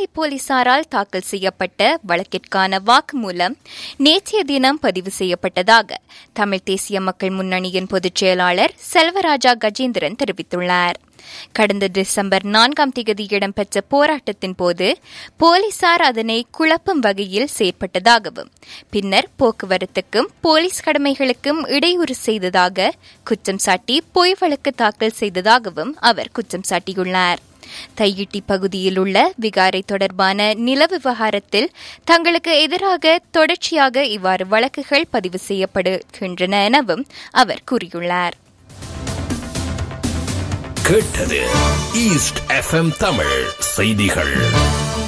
போலி போலீசாரால் தாக்கல் செய்யப்பட்ட வழக்கிற்கான வாக்குமூலம் நேற்றைய தினம் பதிவு செய்யப்பட்டதாக தமிழ் தேசிய மக்கள் முன்னணியின் பொதுச் செயலாளர் செல்வராஜா கஜேந்திரன் தெரிவித்துள்ளார் கடந்த டிசம்பர் நான்காம் தேதி இடம்பெற்ற போராட்டத்தின் போது போலீசார் அதனை குழப்பும் வகையில் செயற்பட்டதாகவும் பின்னர் போக்குவரத்துக்கும் போலீஸ் கடமைகளுக்கும் இடையூறு செய்ததாக குற்றம் சாட்டி பொய் வழக்கு தாக்கல் செய்ததாகவும் அவர் குற்றம் சாட்டியுள்ளார் தையிட்டி பகுதியில் உள்ள விகாரை தொடர்பான நில விவகாரத்தில் தங்களுக்கு எதிராக தொடர்ச்சியாக இவ்வாறு வழக்குகள் பதிவு செய்யப்படுகின்றன எனவும் அவர் கூறியுள்ளார் கேட்டது ஈஸ்ட் எஃப்எம் தமிழ் செய்திகள்